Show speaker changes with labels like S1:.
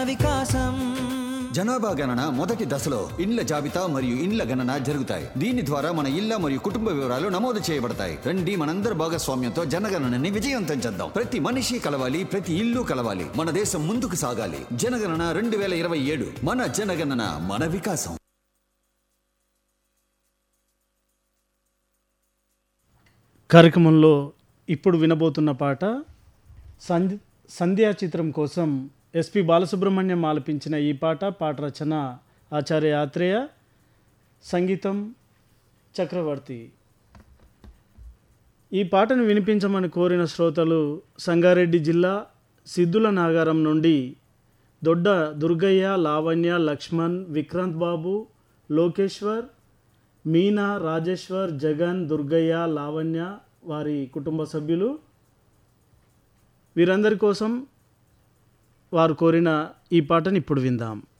S1: వికాసం
S2: జనాభా గణన మొదటి దశలో ఇండ్ల జాబితా మరియు ఇండ్ల గణన జరుగుతాయి దీని ద్వారా మన ఇళ్ల మరియు కుటుంబ వివరాలు నమోదు చేయబడతాయి రండి మనందరి భాగస్వామ్యంతో జనగణనని విజయవంతం చేద్దాం ప్రతి మనిషి కలవాలి ప్రతి ఇల్లు కలవాలి మన దేశం ముందుకు సాగాలి జనగణన రెండు వేల ఇరవై ఏడు మన జనగణన మన వికాసం
S3: కార్యక్రమంలో ఇప్పుడు వినబోతున్న పాట సంధ్ సంధ్యా చిత్రం కోసం ఎస్పి బాలసుబ్రహ్మణ్యం ఆలపించిన ఈ పాట పాట రచన ఆచార్య ఆత్రేయ సంగీతం చక్రవర్తి ఈ పాటను వినిపించమని కోరిన శ్రోతలు సంగారెడ్డి జిల్లా సిద్ధుల నాగారం నుండి దొడ్డ దుర్గయ్య లావణ్య లక్ష్మణ్ విక్రాంత్ బాబు లోకేశ్వర్ మీనా రాజేశ్వర్ జగన్ దుర్గయ్య లావణ్య వారి కుటుంబ సభ్యులు వీరందరి కోసం వారు కోరిన ఈ పాటను ఇప్పుడు విందాం